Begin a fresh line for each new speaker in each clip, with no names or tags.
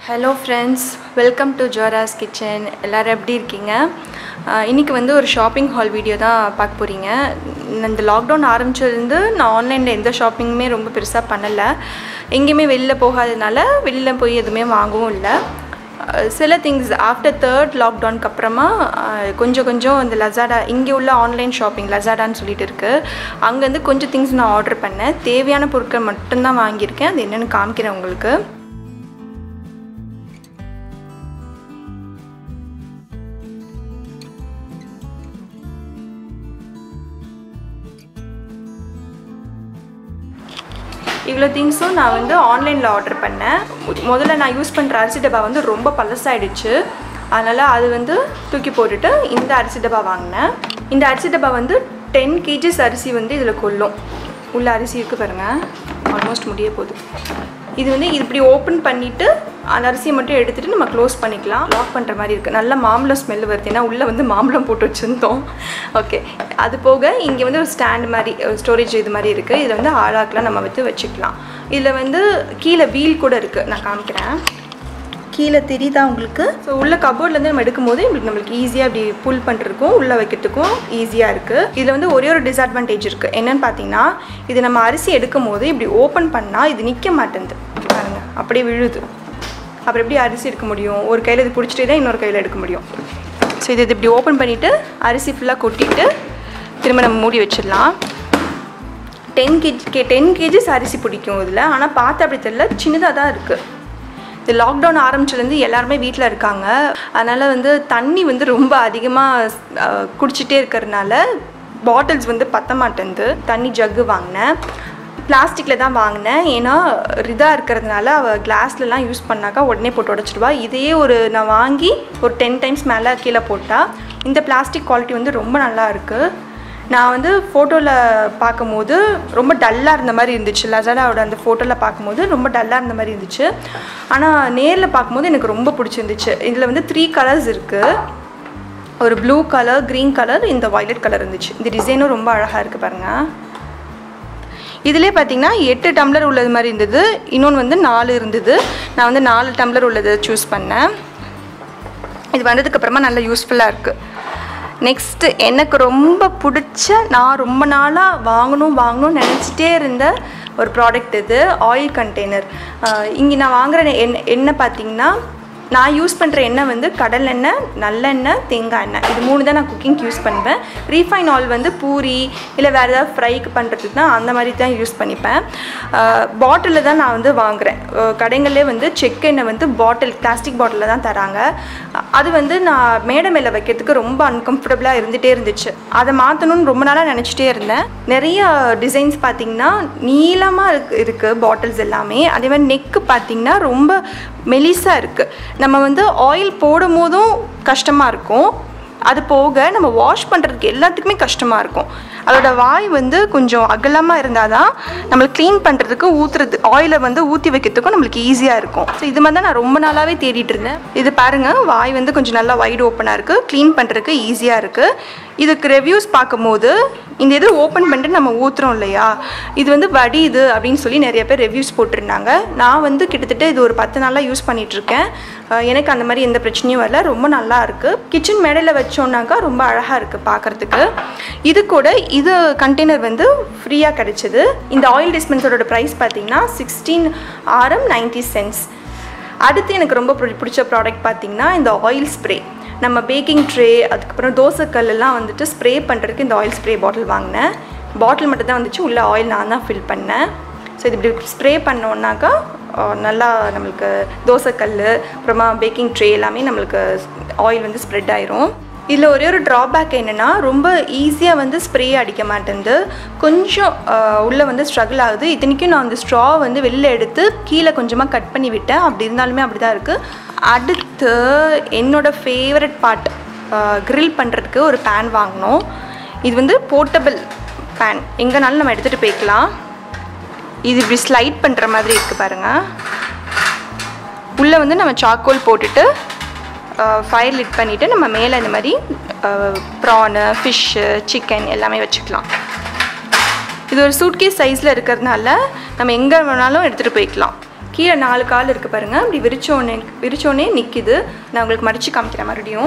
hello friends welcome to Jora's kitchen எல்லோரும் எப்படி இருக்கீங்க ஆஹ் இன்னைக்கு வந்து ஒரு ஷாப்பிங் ஹால் வீடியோ தான் பார்க்க போகிறீங்க இந்த லாக்டவுன் ஆரம்பிச்சதுலேருந்து நான் ஆன்லைனில் எந்த ஷாப்பிங்குமே ரொம்ப பெருசாக பண்ணலை எங்கேயுமே வெளியில் போகாததுனால வெளியில் போய் எதுவுமே வாங்கவும் இல்லை ஆஹ் சில திங்ஸ் ஆஃப்டர் தேர்ட் லாக்டவுனுக்கு அப்புறமா ஆஹ் கொஞ்சம் கொஞ்சம் இந்த லசாடா இங்கே உள்ள ஆன்லைன் ஷாப்பிங் லசாடான்னு சொல்லிட்டு இருக்குது அங்கேருந்து கொஞ்சம் திங்ஸ் நான் ஆர்டர் பண்ணேன் தேவையான பொருட்கள் மட்டும்தான் வாங்கியிருக்கேன் அது என்னென்னு காமிக்கிறேன் உங்களுக்கு இவ்வளோ திங்ஸும் நான் வந்து ஆன்லைனில் ஆர்டர் பண்ணேன் மு- முதல்ல நான் யூஸ் பண்ணுற அரிசி டப்பா வந்து ரொம்ப பழசாயிடுச்சு அதனால் அது வந்து தூக்கி போட்டுட்டு இந்த அரிசி டப்பா வாங்கினேன் இந்த அரிசி டப்பா வந்து டென் கேஜிஸ் அரிசி வந்து இதில் கொள்ளும் உள்ள அரிசி இருக்குது பாருங்கள் ஆல்மோஸ்ட் முடிய போகுது இது வந்து இது இப்படி ஓப்பன் பண்ணிவிட்டு அந்த அரிசியை மட்டும் எடுத்துகிட்டு நம்ம க்ளோஸ் பண்ணிக்கலாம் லாக் பண்ணுற மாதிரி இருக்குது நல்ல மாம்பழம் ஸ்மெல் வருது ஏன்னா உள்ளே வந்து மாம்பழம் போட்டு வச்சுருந்தோம் ஓகே அது போக இங்கே வந்து ஒரு ஸ்டாண்ட் மாதிரி ஸ்டோரேஜ் இது மாதிரி இருக்குது இதில் வந்து ஆளாக்கெலாம் நம்ம வந்து வச்சுக்கலாம் இதில் வந்து கீழே வீல் கூட இருக்குது நான் காமிக்கிறேன் கீழே தெரியுதா உங்களுக்கு ஸோ உள்ள கபோர்ட்லேருந்து நம்ம எடுக்கும்போது இப்படி நம்மளுக்கு ஈஸியாக இப்படி புல் பண்ணுறதுக்கும் உள்ளே வைக்கிறதுக்கும் ஈஸியாக இருக்குது இதில் வந்து ஒரே ஒரு டிஸ்அட்வான்டேஜ் இருக்குது என்னன்னு பார்த்தீங்கன்னா இது நம்ம அரிசி எடுக்கும் போது இப்படி ஓப்பன் பண்ணால் இது நிற்க மாட்டேங்குது பாருங்க அப்படியே விழுது அப்புறம் எப்படி அரிசி எடுக்க முடியும் ஒரு கையில் இது பிடிச்சிட்டே தான் இன்னொரு கையில் எடுக்க முடியும் ஸோ இது இது இப்படி ஓப்பன் பண்ணிவிட்டு அரிசி ஃபுல்லாக கொட்டிட்டு திரும்ப நம்ம மூடி வச்சிடலாம் ten KG K ten KGs அரிசி பிடிக்கும் இதில் ஆனால் பார்த்து அப்படி தெரியல சின்னதாக தான் இருக்குது இது லாக்டவுன் ஆரம்பிச்சிலேருந்து எல்லாருமே வீட்டில் இருக்காங்க அதனால் வந்து தண்ணி வந்து ரொம்ப அதிகமாக குடிச்சிட்டே இருக்கிறதுனால பாட்டில்ஸ் வந்து பத்த மாட்டேங்குது தண்ணி ஜக்கு வாங்கினேன் பிளாஸ்டிக்கில் தான் வாங்கினேன் ஏன்னா இதாக இருக்கிறதுனால அவள் கிளாஸ்லலாம் யூஸ் பண்ணாக்கா உடனே போட்டு உடச்சிடுவா இதையே ஒரு நான் வாங்கி ஒரு டென் டைம்ஸ் மேலே கீழே போட்டால் இந்த பிளாஸ்டிக் குவாலிட்டி வந்து ரொம்ப நல்லா இருக்குது நான் வந்து ஃபோட்டோவில் பார்க்கும்போது ரொம்ப டல்லாக இருந்த மாதிரி இருந்துச்சு லசாடாவோட அந்த ஃபோட்டோவில் பார்க்கும்போது ரொம்ப டல்லாக இருந்த மாதிரி இருந்துச்சு ஆனால் நேரில் பார்க்கும்போது எனக்கு ரொம்ப பிடிச்சிருந்துச்சு இதில் வந்து த்ரீ கலர்ஸ் இருக்குது ஒரு ப்ளூ கலர் க்ரீன் கலர் இந்த violet கலர் இருந்துச்சு இந்த டிசைனும் ரொம்ப அழகாக இருக்குது பாருங்கள் இதிலே பார்த்தீங்கன்னா எட்டு டம்ளர் உள்ளது மாதிரி இருந்தது இன்னொன்று வந்து நாலு இருந்தது நான் வந்து நாலு டம்ளர் உள்ளது சூஸ் பண்ணேன் இது வந்ததுக்கு அப்புறமா நல்லா யூஸ்ஃபுல்லாக இருக்குது நெக்ஸ்ட்டு எனக்கு ரொம்ப பிடிச்ச நான் ரொம்ப நாளாக வாங்கணும் வாங்கணும்னு நினச்சிட்டே இருந்த ஒரு ப்ராடக்ட் இது ஆயில் கண்டெய்னர் இங்கே நான் வாங்குற எண்ணெய் எண்ணெய் பார்த்தீங்கன்னா நான் யூஸ் பண்ணுற எண்ணெய் வந்து கடலெண்ணெய் நல்லெண்ணெய் தேங்காய் எண்ணெய் இது மூணு தான் நான் குக்கிங்க்கு யூஸ் பண்ணுவேன் ரீஃபைன் ஆயில் வந்து பூரி இல்லை வேறு ஏதாவது ஃப்ரைக்கு பண்ணுறதுக்கு தான் அந்த மாதிரி தான் யூஸ் பண்ணிப்பேன் பாட்டிலில் தான் நான் வந்து வாங்குகிறேன் கடைங்களே வந்து செக் எண்ணெய் வந்து பாட்டில் பிளாஸ்டிக் பாட்டிலில் தான் தராங்க அது வந்து நான் மேடை மேலே வைக்கிறதுக்கு ரொம்ப அன்கம்ஃபர்டபுளாக இருந்துகிட்டே இருந்துச்சு அதை மாற்றணும்னு ரொம்ப நாளாக நினச்சிட்டே இருந்தேன் நிறைய டிசைன்ஸ் பார்த்தீங்கன்னா நீளமாக இருக்கு இருக்குது பாட்டில்ஸ் எல்லாமே அதே மாதிரி நெக்கு பார்த்தீங்கன்னா ரொம்ப மெலிசாக இருக்குது நம்ம வந்து ஆயில் போடும் போதும் கஷ்டமாக இருக்கும் அது போக நம்ம வாஷ் பண்ணுறதுக்கு எல்லாத்துக்குமே கஷ்டமாக இருக்கும் அதோட வாய் வந்து கொஞ்சம் அகலமாக இருந்தால் தான் நம்மளுக்கு க்ளீன் பண்ணுறதுக்கு ஊற்றுறது ஆயிலை வந்து ஊற்றி வைக்கிறதுக்கும் நம்மளுக்கு ஈஸியாக இருக்கும் ஸோ இது மாதிரி தான் நான் ரொம்ப நாளாகவே தேடிட்டு இருந்தேன் இது பாருங்கள் வாய் வந்து கொஞ்சம் நல்லா வைடு ஓப்பனாக இருக்குது க்ளீன் பண்ணுறதுக்கு ஈஸியாக இருக்குது இதுக்கு ரிவ்யூஸ் பார்க்கும்போது இந்த இது ஓப்பன் பண்ணிட்டு நம்ம ஊற்றுறோம் இல்லையா இது வந்து வடியுது அப்படின்னு சொல்லி நிறைய பேர் ரிவ்யூஸ் போட்டிருந்தாங்க நான் வந்து கிட்டத்தட்ட இது ஒரு பத்து நாளாக யூஸ் பண்ணிட்டு இருக்கேன் அஹ் எனக்கு அந்த மாதிரி எந்த பிரச்சனையும் வரல ரொம்ப நல்லா இருக்குது கிச்சன் மேடையில் வச்சோன்னாக்கா ரொம்ப அழகாக இருக்குது பார்க்குறதுக்கு இது கூட இது கண்டெய்னர் வந்து ஃப்ரீயாக கிடைச்சிது இந்த ஆயில் டிஸ்பென்சரோட ப்ரைஸ் பார்த்தீங்கன்னா சிக்ஸ்டீன் ஆரம் நைன்ட்டி சென்ஸ் அடுத்து எனக்கு ரொம்ப பிடி- பிடிச்ச ப்ராடக்ட் பார்த்தீங்கன்னா இந்த ஆயில் ஸ்ப்ரே நம்ம பேக்கிங் ட்ரே அதுக்கப்புறம் தோசைக்கல் எல்லாம் வந்துட்டு ஸ்ப்ரே பண்ணுறதுக்கு இந்த ஆயில் ஸ்ப்ரே பாட்டில் வாங்கினேன் பாட்டில் மட்டும் தான் வந்துச்சு உள்ள ஆயில் நான் தான் ஃபில் பண்ணேன் ஸோ இது இப்படி ஸ்ப்ரே பண்ணோன்னாக்கா அஹ், நல்லா நம்மளுக்கு தோசைக்கல் அப்புறமா பேக்கிங் ட்ரே எல்லாமே நம்மளுக்கு ஆயில் வந்து ஸ்ப்ரெட் ஆயிரும் இதில் ஒரே ஒரு ட்ராபேக் என்னென்னா ரொம்ப ஈஸியாக வந்து ஸ்ப்ரே அடிக்க மாட்டேங்குது கொஞ்சம் உள்ளே வந்து ஸ்ட்ரகிள் ஆகுது இத்தனைக்கும் நான் அந்த ஸ்ட்ரா வந்து வெளில எடுத்து கீழே கொஞ்சமாக கட் பண்ணி விட்டேன் அப்படி இருந்தாலுமே அப்படி தான் இருக்குது அடுத்து என்னோட ஃபேவரட் பார்ட் grill பண்ணுறதுக்கு ஒரு பேன் வாங்கினோம் இது வந்து போர்ட்டபிள் பேன் எங்கேனாலும் நம்ம எடுத்துகிட்டு போய்க்கலாம் இது இப்படி ஸ்லைட் பண்ணுற மாதிரி இருக்குது பாருங்கள் உள்ளே வந்து நம்ம சாக்கோல் போட்டுட்டு ஃபயர் லிட் பண்ணிவிட்டு நம்ம மேலே இந்த மாதிரி ப்ரானு ஃபிஷ்ஷு சிக்கன் எல்லாமே வச்சுக்கலாம் இது ஒரு சூட்கேஸ் சைஸில் இருக்கிறதுனால நம்ம எங்கே வேணாலும் எடுத்துகிட்டு போய்க்கலாம் கீழே நாலு கால் இருக்குது பாருங்கள் அப்படி விரிச்சோடனே விரிச்சோடனே நிற்கிது நான் உங்களுக்கு மடித்து காமிக்கிறேன் மறுபடியும்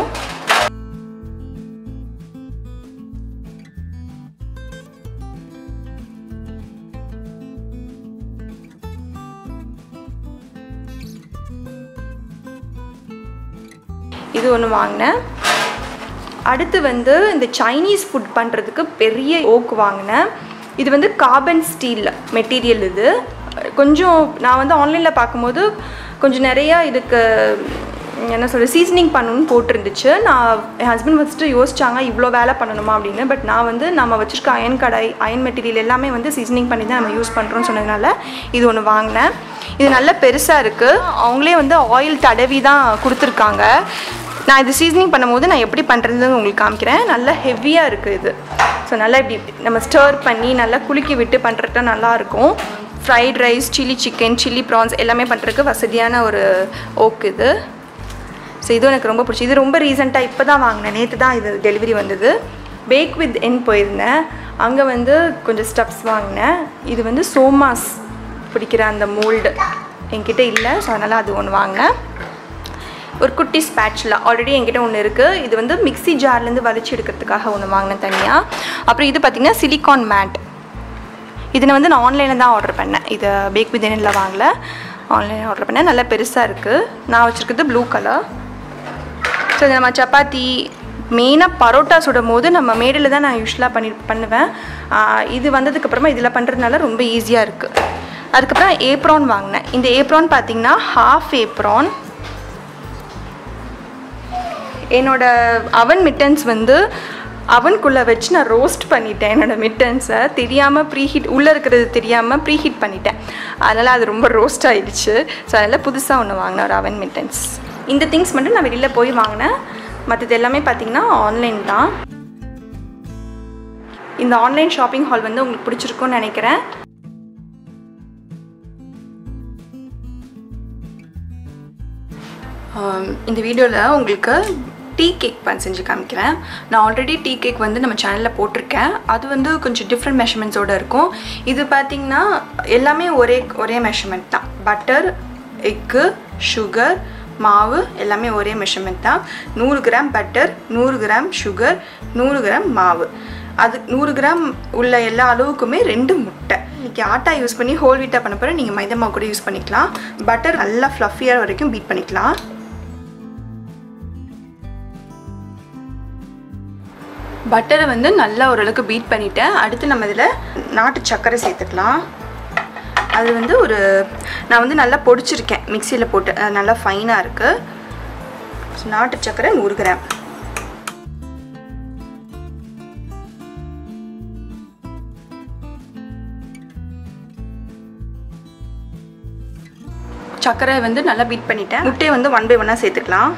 இது ஒன்று வாங்கினேன் அடுத்து வந்து இந்த சைனீஸ் ஃபுட் பண்ணுறதுக்கு பெரிய ஓக் வாங்கினேன் இது வந்து கார்பன் ஸ்டீல் மெட்டீரியல் இது கொஞ்சம் நான் வந்து ஆன்லைனில் பார்க்கும்போது கொஞ்சம் நிறையா இதுக்கு என்ன சொல்ற சீசனிங் பண்ணணும்னு போட்டிருந்துச்சு நான் என் ஹஸ்பண்ட் ஃபஸ்ட்டு யோசிச்சாங்க இவ்வளோ வேலை பண்ணணுமா அப்படின்னு பட் நான் வந்து நம்ம வச்சுருக்க அயன் கடை அயன் மெட்டீரியல் எல்லாமே வந்து சீசனிங் பண்ணி தான் நம்ம யூஸ் பண்ணுறோம்னு சொன்னதுனால இது ஒன்று வாங்கினேன் இது நல்ல பெருசாக இருக்குது அவங்களே வந்து ஆயில் தடவி தான் கொடுத்துருக்காங்க நான் இது சீசனிங் பண்ணும்போது நான் எப்படி பண்ணுறதுன்னு உங்களுக்கு காமிக்கிறேன் நல்லா ஹெவியாக இருக்குது இது ஸோ நல்லா இப்படி நம்ம ஸ்டர் பண்ணி நல்லா குலுக்கி விட்டு பண்ணுறதுக்கு நல்லாயிருக்கும் fried rice chilli chicken chilli prawns எல்லாமே பண்ணுறதுக்கு வசதியான ஒரு ஓக் இது ஸோ இது எனக்கு ரொம்ப பிடிச்சி இது ரொம்ப ரீசெண்டாக இப்போ தான் வாங்கினேன் நேற்று தான் இது டெலிவரி வந்தது பேக் வித் என் போயிருந்தேன் அங்கே வந்து கொஞ்சம் ஸ்டப்ஸ் வாங்கினேன் இது வந்து சோமாஸ் பிடிக்கிற அந்த மோல்டு என்கிட்ட இல்லை ஸோ அதனால் அது ஒன்று வாங்கினேன் ஒரு குட்டி ஸ்பேட்ச்லா ஆல்ரெடி என்கிட்ட ஒன்று இருக்குது இது வந்து மிக்ஸி ஜார்லேருந்து வலிச்சு எடுக்கிறதுக்காக ஒன்று வாங்கினேன் தனியாக அப்புறம் இது பார்த்திங்கன்னா சிலிகான் மேட் இது நான் வந்து நான் ஆன்லைனில் தான் ஆர்டர் பண்ணேன் இது பேக் வித் எண்ணில் வாங்கல ஆன்லைனில் ஆர்டர் பண்ணேன் நல்லா பெருசாக இருக்குது நான் வச்சுருக்கிறது ப்ளூ கலர் ஸோ இது நம்ம சப்பாத்தி மெயினாக பரோட்டா சுடும் போது நம்ம மேடையில் தான் நான் யூஸ்வலாக பண்ணி பண்ணுவேன் ஆஹ் இது வந்ததுக்கப்புறமா இதில் பண்ணுறதுனால ரொம்ப ஈஸியாக இருக்குது அதுக்கப்புறம் ஏப்ரான் வாங்கினேன் இந்த ஏப்ரான் பார்த்தீங்கன்னா ஹாஃப் ஏப்ரான் என்னோட அவன் மிட்டன்ஸ் வந்து அவனுக்குள்ளே வச்சு நான் ரோஸ்ட் பண்ணிட்டேன் என்னோடய மிட்டன்ஸை தெரியாமல் ப்ரீஹீட் உள்ளே இருக்கிறது தெரியாமல் ப்ரீஹீட் பண்ணிட்டேன் அதனால் அது ரொம்ப ரோஸ்ட் ஆயிடுச்சு ஸோ அதனால் புதுசாக ஒன்று வாங்கினேன் ஒரு அவன் மிட்டன்ஸ் இந்த திங்ஸ் மட்டும் நான் வெளியில் போய் வாங்கினேன் மற்றது எல்லாமே பார்த்தீங்கன்னா ஆன்லைன் தான் இந்த ஆன்லைன் ஷாப்பிங் ஹால் வந்து உங்களுக்கு பிடிச்சிருக்கும்னு நினைக்கிறேன் ஆம், இந்த வீடியோவில் உங்களுக்கு டீ கேக் பன் செஞ்சு காமிக்கிறேன் நான் ஆல்ரெடி டீ கேக் வந்து நம்ம சேனலில் போட்டிருக்கேன் அது வந்து கொஞ்சம் டிஃப்ரெண்ட் மெஷர்மெண்ட்ஸோடு இருக்கும் இது பார்த்திங்கன்னா எல்லாமே ஒரே ஒரே மெஷர்மெண்ட் தான் பட்டர் எக்கு சுகர் மாவு எல்லாமே ஒரே மெஷர்மெண்ட் தான் நூறு கிராம் பட்டர் நூறு கிராம் சுகர் நூறு கிராம் மாவு அது நூறு கிராம் உள்ள எல்லா அளவுக்குமே ரெண்டு முட்டை இன்னைக்கு ஆட்டா யூஸ் பண்ணி ஹோல் வீட்டாக பண்ண போகிற நீங்கள் மைதா மாவு கூட யூஸ் பண்ணிக்கலாம் பட்டர் நல்லா ஃப்ளஃபியாக வரைக்கும் பீட் பண்ணிக்கலாம் பட்டரை வந்து நல்லா ஓரளவுக்கு பீட் பண்ணிட்டேன் அடுத்து நம்ம இதில் நாட்டு சர்க்கரை சேர்த்துக்கலாம் அது வந்து ஒரு நான் வந்து நல்லா பொடிச்சிருக்கேன் மிக்சியில் போட்டு அது நல்லா ஃபைனாக இருக்குது நாட்டு சர்க்கரை நூறு கிராம் சர்க்கரை வந்து நல்லா பீட் பண்ணிட்டேன் முட்டையை வந்து ஒன் பை ஒன்னாக சேர்த்துக்கலாம்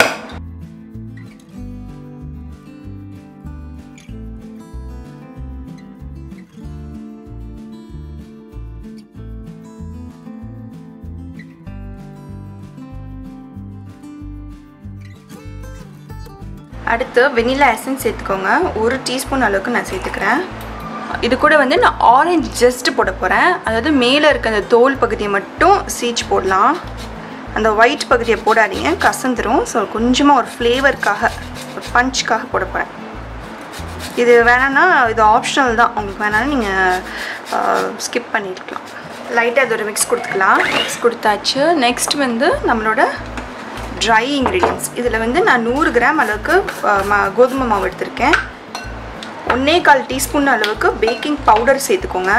அடுத்து வெனிலா எசன்ஸ் சேர்த்துக்கோங்க ஒரு டீஸ்பூன் அளவுக்கு நான் சேர்த்துக்கிறேன் இது கூட வந்து நான் ஆரஞ்சு ஜஸ்ட் போட போகிறேன் அதாவது மேலே இருக்க அந்த தோல் பகுதியை மட்டும் சீச் போடலாம் அந்த ஒயிட் பகுதியை போடாதீங்க கசந்துரும் ஸோ கொஞ்சமாக ஒரு ஃப்ளேவருக்காக ஒரு பஞ்சுக்காக போட போகிறேன் இது வேணான்னா இது ஆப்ஷனல் தான் உங்களுக்கு வேணாலும் நீங்கள் ஸ்கிப் பண்ணிருக்கலாம் லைட்டாக இது ஒரு மிக்ஸ் கொடுத்துக்கலாம் மிக்ஸ் கொடுத்தாச்சு நெக்ஸ்ட் வந்து நம்மளோட ட்ரை இன்க்ரீடியன்ஸ் இதில் வந்து நான் நூறு கிராம் அளவுக்கு அஹ், ம- கோதுமை மாவு எடுத்திருக்கேன் ஒன்றே கால் டீஸ்பூன் அளவுக்கு பேக்கிங் பவுடர் சேர்த்துக்கோங்க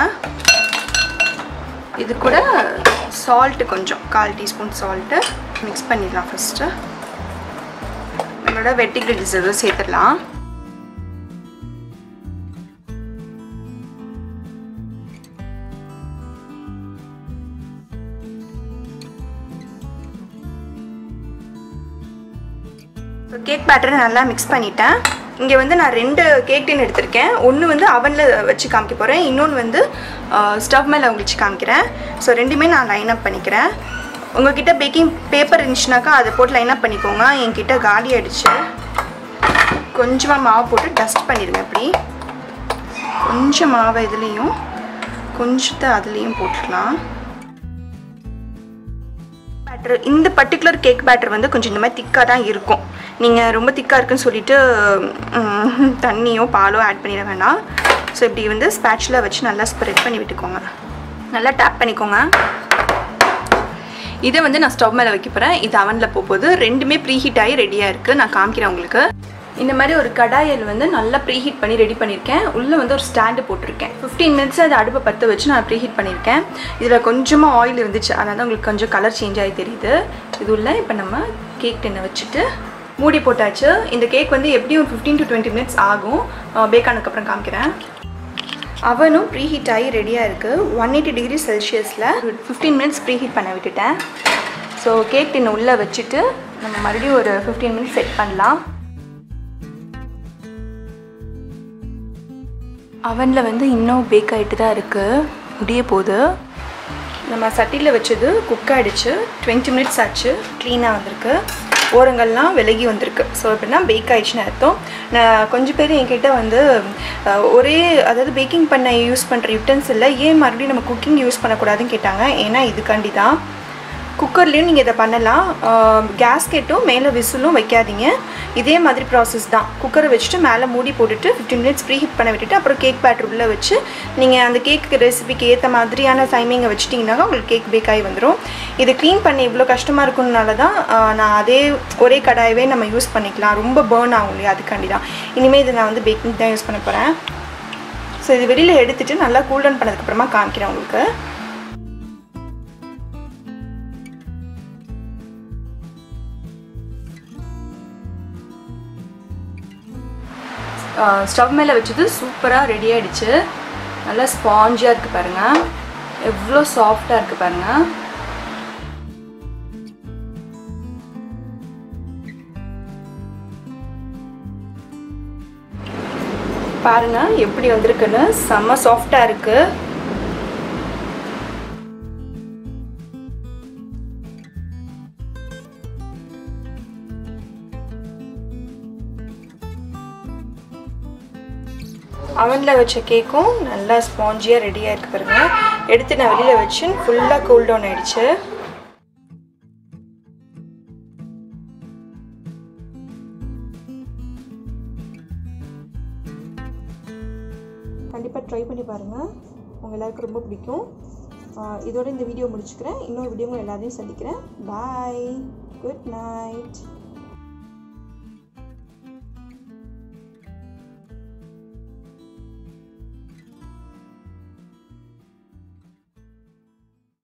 இது கூட சால்ட்டு கொஞ்சம் கால் டீஸ்பூன் சால்ட்டு மிக்ஸ் பண்ணிடலாம் ஃபஸ்ட்டு நம்மளோட வெட்டிகிள் டிசர்வ் சேர்த்துடலாம் கேக் பேட்டரை நல்லா மிக்ஸ் பண்ணிட்டேன் இங்கே வந்து நான் ரெண்டு கேக் டின் எடுத்திருக்கேன் ஒன்று வந்து அவனில் வச்சு காமிக்க போகிறேன் இன்னொன்று வந்து ஸ்டவ் மேலே வச்சு காமிக்கிறேன் ஸோ ரெண்டுமே நான் லைன் அப் பண்ணிக்கிறேன் உங்ககிட்ட பேக்கிங் பேப்பர் இருந்துச்சுனாக்கா அதை போட்டு லைன் அப் பண்ணிக்கோங்க என்கிட்ட காலி ஆயிடுச்சு கொஞ்சமாக மாவு போட்டு டஸ்ட் பண்ணிடுங்க இப்படி கொஞ்சம் மாவை இதுலேயும் கொஞ்சத்தை அதுலேயும் போட்டுக்கலாம் பேட்டர் இந்த பர்டிகுலர் கேக் பேட்டர் வந்து கொஞ்சம் இந்த மாதிரி திக்காக தான் இருக்கும் நீங்கள் ரொம்ப திக்காக இருக்குன்னு சொல்லிட்டு ம், தண்ணியோ பாலோ ஆட் பண்ணிட வேணாம் ஸோ இப்படி வந்து ஸ்பேட்சில் வச்சு நல்லா ஸ்ப்ரெட் பண்ணி விட்டுக்கோங்க நல்லா டேப் பண்ணிக்கோங்க இதை வந்து நான் ஸ்டவ் மேலே வைக்க போகிறேன் இது அவனில் போகுது ரெண்டுமே ப்ரீஹீட் ஆகி ரெடியாக இருக்குது நான் காமிக்கிறேன் உங்களுக்கு இந்த மாதிரி ஒரு கடாயில் வந்து நல்லா ப்ரீஹீட் பண்ணி ரெடி பண்ணியிருக்கேன் உள்ளே வந்து ஒரு ஸ்டாண்டு போட்டிருக்கேன் ஃபிஃப்டீன் மினிட்ஸ் அது அடுப்பை பற்ற வச்சு நான் ப்ரீஹீட் பண்ணியிருக்கேன் இதில் கொஞ்சமாக ஆயில் இருந்துச்சு அதனால தான் உங்களுக்கு கொஞ்சம் கலர் சேஞ்ச் ஆகி தெரியுது இது உள்ள இப்போ நம்ம கேக் டென்னை வச்சுட்டு மூடி போட்டாச்சு இந்த கேக் வந்து எப்படியும் ஃபிஃப்டீன் டு டுவெண்ட்டி மினிட்ஸ் ஆகும் பேக் ஆனதுக்கப்புறம் காமிக்கிறேன் அவனும் ப்ரீஹீட் ஆகி ரெடியாக இருக்குது ஒன் எயிட்டி டிகிரி செல்சியஸில் ஃபிஃப்டீன் மினிட்ஸ் ப்ரீஹீட் பண்ண விட்டுட்டேன் ஸோ கேக் டின் உள்ளே வச்சுட்டு நம்ம மறுபடியும் ஒரு ஃபிஃப்டீன் மினிட்ஸ் செட் பண்ணலாம் அவனில் வந்து இன்னும் பேக் ஆகிட்டு தான் இருக்குது முடிய போகுது நம்ம சட்டியில் வச்சது குக் ஆகிடுச்சு டுவெண்ட்டி மினிட்ஸ் ஆச்சு க்ளீனாக வந்திருக்கு ஓரங்கள்லாம் விலகி வந்திருக்கு ஸோ எப்படின்னா பேக் ஆயிடுச்சுன்னு அர்த்தம் நான் கொஞ்சம் பேர் என்கிட்ட வந்து அஹ், ஒரே அதாவது பேக்கிங் பண்ண யூஸ் பண்ணுற யுட்டன்ஸில் ஏன் மறுபடியும் நம்ம குக்கிங் யூஸ் பண்ணக்கூடாதுன்னு கேட்டாங்க ஏன்னா இதுக்காண்டி தான் குக்கர்லேயும் நீங்கள் இதை பண்ணலாம் கேஸ்கெட்டும் மேலே விசிலும் வைக்காதீங்க இதே மாதிரி ப்ராசஸ் தான் குக்கரை வச்சுட்டு மேலே மூடி போட்டுட்டு ஃபிஃப்டீன் மினிட்ஸ் ப்ரீ ஹீட் பண்ண விட்டுட்டு அப்புறம் கேக் பேட்டர் உள்ளே வச்சு நீங்கள் அந்த கேக் ரெசிபிக்கு ஏற்ற மாதிரியான டைமிங்கை வச்சிட்டிங்கனாக்கா உங்களுக்கு கேக் பேக் ஆகி வந்துடும் இது க்ளீன் பண்ணி இவ்வளோ கஷ்டமாக இருக்கும்னால தான் ஆஹ், நான் அதே ஒரே கடாயவே நம்ம யூஸ் பண்ணிக்கலாம் ரொம்ப பேர்ன் ஆகும் இல்லையா அதுக்காண்டி தான் இனிமேல் இது நான் வந்து பேக்கிங் தான் யூஸ் பண்ண போகிறேன் ஸோ இது வெளியில் எடுத்துட்டு நல்லா கூல் டவுன் பண்ணதுக்கப்புறமா காமிக்கிறேன் உங்களுக்கு ஸ்டவ் மேலே வச்சது சூப்பராக ரெடி ஆயிடுச்சு நல்லா ஸ்பாஞ்சியாக இருக்குது பாருங்கள் எவ்வளோ சாஃப்டாக இருக்குது பாருங்கள் பாருங்க எப்படி வந்திருக்குன்னு செம்ம சாஃப்டாக இருக்குது அவனில் வச்ச கேக்கும் நல்லா ஸ்பாஞ்சியாக ரெடியாக இருக்கு பாருங்க எடுத்து நான் வெளியில் வச்சு ஃபுல்லாக கூல் டவுன் ஆயிடுச்சு கண்டிப்பாக ட்ரை பண்ணி பாருங்கள் உங்கள் எல்லாருக்கும் ரொம்ப பிடிக்கும் ஆஹ் இதோட இந்த வீடியோ முடிச்சுக்கிறேன் இன்னொரு வீடியோ எல்லாரையும் சந்திக்கிறேன் பாய் குட் நைட்